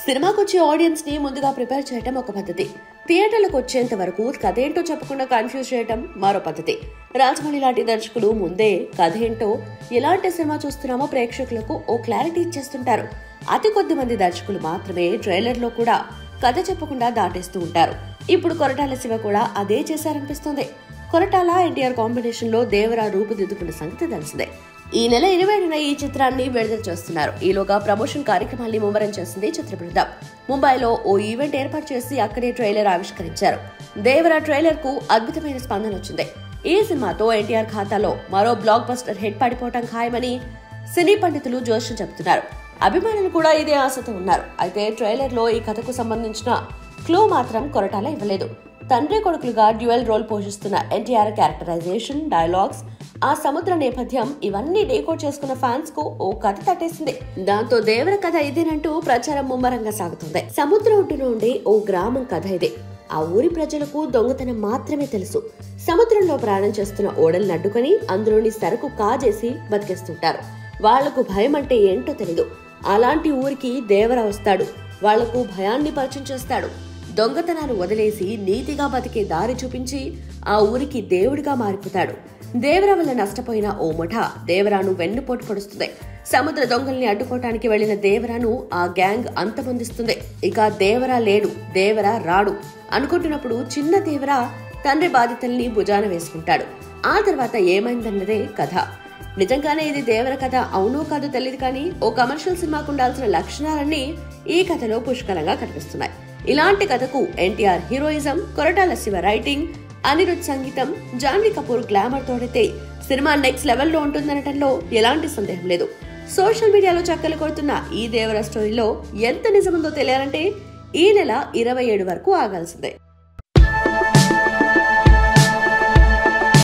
సినిమాకు వచ్చే ఆడియన్స్ ని ముందుగా ప్రిపేర్ చేయటం ఒక పద్ధతి థియేటర్లకు వచ్చేంత వరకు కథ ఏంటో చెప్పకుండా కన్ఫ్యూజ్ చేయటం మరో పద్ధతి రాజమౌళి లాంటి దర్శకుడు ముందే కథ ఏంటో ఎలాంటి సినిమా చూస్తున్నామో ప్రేక్షకులకు ఓ క్లారిటీ ఇచ్చేస్తుంటారు అతి కొద్ది మంది దర్శకులు మాత్రమే ట్రైలర్ లో కూడా కథ చెప్పకుండా దాటేస్తూ ఉంటారు ఇప్పుడు కొరటాల శివ కూడా అదే చేశారనిపిస్తుంది కొరటాల ఎన్టీఆర్ కాంబినేషన్ లో దేవరా రూపుదిద్దుకున్న సంగతి తెలిసిందే ఈ నెల ఇరవై ఏడున ఈ చిత్రాన్ని విడుదల చేస్తున్నారు ఈలోగా ప్రమోషన్ కార్యక్రమాన్ని ముమ్మరం చేసింది చిత్ర బృందం ముంబైలో ఓ ఈవెంట్ ఏర్పాటు చేసి అక్కడే ట్రైలర్ ఆవిష్కరించారు దేవరా ట్రైలర్ కు అద్భుతమైన స్పందన వచ్చింది ఈ సినిమాతో ఎన్టీఆర్ ఖాతాలో మరో బ్లాక్ బస్టర్ హిట్ పడిపోవటం ఖాయమని సినీ పండితులు జోష్యం చెబుతున్నారు అభిమానులు కూడా ఇదే ఆశతో ఉన్నారు అయితే ట్రైలర్ లో ఈ కథకు సంబంధించిన క్లూ మాత్రం కొరటాల ఇవ్వలేదు తండ్రి కొడుకులుగా డ్యూయల్ రోల్ పోషిస్తున్న ఎన్టీఆర్ క్యారెక్టరైజేషన్ డైలాగ్స్ ఆ సముద్ర నేపథ్యం ఇవన్నీ డేకోడ్ చేసుకున్న ఫ్యాన్స్ కు ఓ కథ తట్టేసింది దాంతో దేవర కథ ఇదేనంటూ ప్రచారం ముమ్మరంగా సాగుతుంది సముద్రం ఒడ్డున ఉండే ఓ గ్రామం కథ ఇదే ఆ ఊరి ప్రజలకు దొంగతనం మాత్రమే తెలుసు సముద్రంలో ప్రయాణం చేస్తున్న ఓడల్ని అడ్డుకొని అందులోని సరుకు కాజేసి బతికేస్తుంటారు వాళ్లకు భయం అంటే ఏంటో తెలీదు అలాంటి ఊరికి దేవర వస్తాడు వాళ్లకు భయాన్ని పరిచయం చేస్తాడు దొంగతనాన్ని వదిలేసి నీతిగా బతికే దారి చూపించి ఆ ఊరికి దేవుడిగా మారిపోతాడు దేవర వల్ల నష్టపోయిన ఓ ముఠ దేవరాను వెన్నుపోటు పొడుస్తుంది సముద్ర దొంగల్ని అడ్డుకోవటానికి వెళ్లిన దేవరాను ఆ గ్యాంగ్ అంతమొందిస్తుంది ఇక దేవరా లేడు దేవరా రాడు అనుకుంటున్నప్పుడు చిన్న దేవర తండ్రి బాధ్యతల్ని భుజాన వేసుకుంటాడు ఆ తర్వాత ఏమైందన్నదే కథ నిజంగానే ఇది దేవర కథ అవునో కాదో తెలియదు కానీ ఓ కమర్షియల్ సినిమాకు ఉండాల్సిన లక్షణాలన్నీ ఈ కథలో పుష్కలంగా కనిపిస్తున్నాయి ఇలాంటి కథకు ఎన్టీఆర్ హీరోయిజం కొరటాల శివ రైటింగ్ అనిరుద్ సంగీతం జాన్వీ కపూర్ గ్లామర్ తోడైతే సినిమా నెక్స్ట్ లెవెల్లో ఉంటుందనటంలో ఎలాంటి సందేహం లేదు సోషల్ మీడియాలో చక్కలు కొడుతున్న ఈ దేవర స్టోరీలో ఎంత నిజముందో తెలియాలంటే ఈ నెల ఇరవై ఏడు వరకు ఆగాల్సిందే